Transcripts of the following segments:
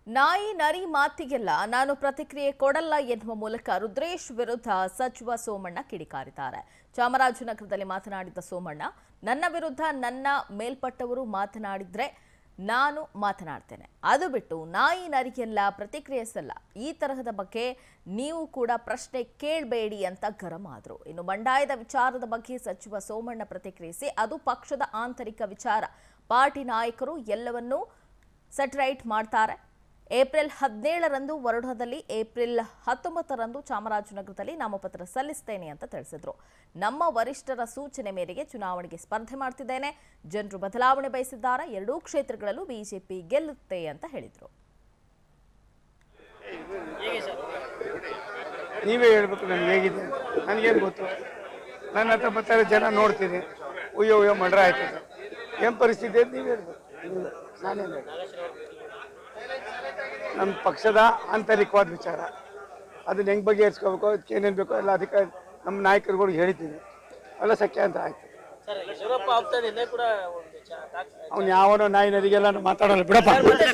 ನಾಯಿ ನರಿ ಮಾತಿಗೆಲ್ಲ ನಾನು ಪ್ರತಿಕ್ರಿಯೆ ಕೊಡಲ್ಲ ಎನ್ನುವ ಮೂಲಕ ರುದ್ರೇಶ್ ವಿರುದ್ಧ ಸಚಿವ ಸೋಮಣ್ಣ ಕಿಡಿಕಾರಿದ್ದಾರೆ ಚಾಮರಾಜನಗರದಲ್ಲಿ ಮಾತನಾಡಿದ ಸೋಮಣ್ಣ ನನ್ನ ವಿರುದ್ಧ ನನ್ನ ಮೇಲ್ಪಟ್ಟವರು ಮಾತನಾಡಿದ್ರೆ ನಾನು ಮಾತನಾಡ್ತೇನೆ ಅದು ಬಿಟ್ಟು ನಾಯಿ ನರಿಗೆಲ್ಲ ಪ್ರತಿಕ್ರಿಯಿಸಲ್ಲ ಈ ತರಹದ ಬಗ್ಗೆ ನೀವು ಕೂಡ ಪ್ರಶ್ನೆ ಕೇಳಬೇಡಿ ಅಂತ ಗರಂ ಆದ್ರು ಇನ್ನು ಬಂಡಾಯದ ವಿಚಾರದ ಬಗ್ಗೆ ಸಚಿವ ಸೋಮಣ್ಣ ಪ್ರತಿಕ್ರಿಯಿಸಿ ಅದು ಪಕ್ಷದ ಆಂತರಿಕ ವಿಚಾರ ಪಾರ್ಟಿ ನಾಯಕರು ಎಲ್ಲವನ್ನೂ ಸೆಟರೈಟ್ ಮಾಡ್ತಾರೆ ಏಪ್ರಿಲ್ ಹದಿನೇಳರಂದು ವರುಣದಲ್ಲಿ ಏಪ್ರಿಲ್ ಹತ್ತೊಂಬತ್ತರಂದು ಚಾಮರಾಜನಗರದಲ್ಲಿ ನಾಮಪತ್ರ ಸಲ್ಲಿಸ್ತೇನೆ ಅಂತ ತಿಳಿಸಿದ್ರು ನಮ್ಮ ವರಿಷ್ಠರ ಸೂಚನೆ ಮೇರೆಗೆ ಚುನಾವಣೆಗೆ ಸ್ಪರ್ಧೆ ಮಾಡ್ತಿದ್ದೇನೆ ಜನರು ಬದಲಾವಣೆ ಬಯಸಿದ್ದಾರೆ ಎರಡೂ ಕ್ಷೇತ್ರಗಳಲ್ಲೂ ಬಿಜೆಪಿ ಗೆಲ್ಲುತ್ತೆ ಅಂತ ಹೇಳಿದ್ರು ನೀವೇ ಹೇಳ್ಬೇಕು ನನಗೆ ಹೇಗಿದೆ ನನಗೇನು ಗೊತ್ತು ನನ್ನ ಹತ್ರ ಬರ್ತಾರೆ ಜನ ನೋಡ್ತೀನಿ ಉಯ್ಯೋ ಉಯ್ಯೋ ಮಡ್ರ ಆಯ್ತದೆ ಏನು ಪರಿಸ್ಥಿತಿ ಅಂತ ನೀವೇ ಹೇಳ್ಬೇಕು ನೀವೇ. ನಾನೇನು ಹೇಳಿ ನಮ್ಮ ಪಕ್ಷದ ಆಂತರಿಕವಾದ ವಿಚಾರ ಅದನ್ನ ಹೆಂಗೆ ಬಗೆಹರಿಸ್ಕೋಬೇಕು ಅದಕ್ಕೆ ಏನೇನು ಬೇಕೋ ಎಲ್ಲ ಅದಕ್ಕೆ ನಮ್ಮ ನಾಯಕರುಗಳಿಗೆ ಹೇಳಿದ್ದೀನಿ ಎಲ್ಲ ಸಖ್ಯ ಅಂತ ಆಯ್ತು ಸರ್ ಯಡಿಯೂರಪ್ಪ ಆಪ್ತ ನಿನ್ನೆ ಕೂಡ ಒಂದು ಚ- ದಾಖಲೆ- ಅವ್ನು ಯಾವನೋ ನಾಯಿ ನರಿಗೆಲ್ಲ ನಾನು ಮಾತಾಡಲ್ಲ ಬಿಡಪ್ಪ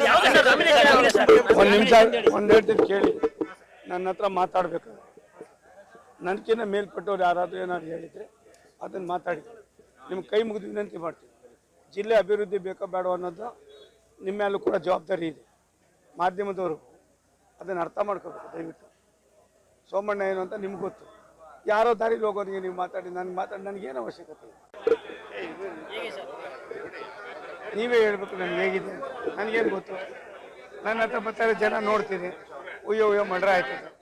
ಒಂದು ನಿಮಿಷ ಒಂದು ಹೇಳ್ತೀನಿ ಕೇಳಿ ನನ್ನ ಹತ್ರ ಮಾತಾಡಬೇಕು ನನಗಿನ್ನ ಮೇಲ್ಪಟ್ಟವ್ರು ಯಾರಾದರೂ ಏನಾದ್ರು ಹೇಳಿದರೆ ಅದನ್ನು ಮಾತಾಡಿ ನಿಮ್ಮ ಕೈ ಮುಗಿದು ವಿನಂತಿ ಮಾಡ್ತೀನಿ ಜಿಲ್ಲೆ ಅಭಿವೃದ್ಧಿ ಬೇಕೋ ಬೇಡ ಅನ್ನೋದು ನಿಮ್ಮ ಮೇಲೂ ಕೂಡ ಜವಾಬ್ದಾರಿ ಇದೆ ಮಾಧ್ಯಮದವರು ಅದನ್ನು ಅರ್ಥ ಮಾಡ್ಕೋಬೇಕು ದಯವಿಟ್ಟು ಸೋಮಣ್ಣ ಏನು ಅಂತ ನಿಮ್ಗೆ ಗೊತ್ತು ಯಾರೋ ದಾರಿಲಿ ಹೋಗೋರಿಗೆ ನೀವು ಮಾತಾಡಿ ನನಗೆ ಮಾತಾಡಿ ನನಗೇನು ಅವಶ್ಯಕತೆ ಇಲ್ಲ ಹೇಗೆ ಸರ್ ನೀವೇ ಹೇಳ್ಬೇಕು ನನಗೆ ಹೇಗಿದೆ ನನಗೇನು ಗೊತ್ತು ನನ್ನ ಹತ್ರ ಬರ್ತಾರೆ ಜನ ನೋಡ್ತೀನಿ ಉಯ್ಯೋ ಉಯ್ಯೋ ಮಡ್ರ ಆಯ್ತದೆ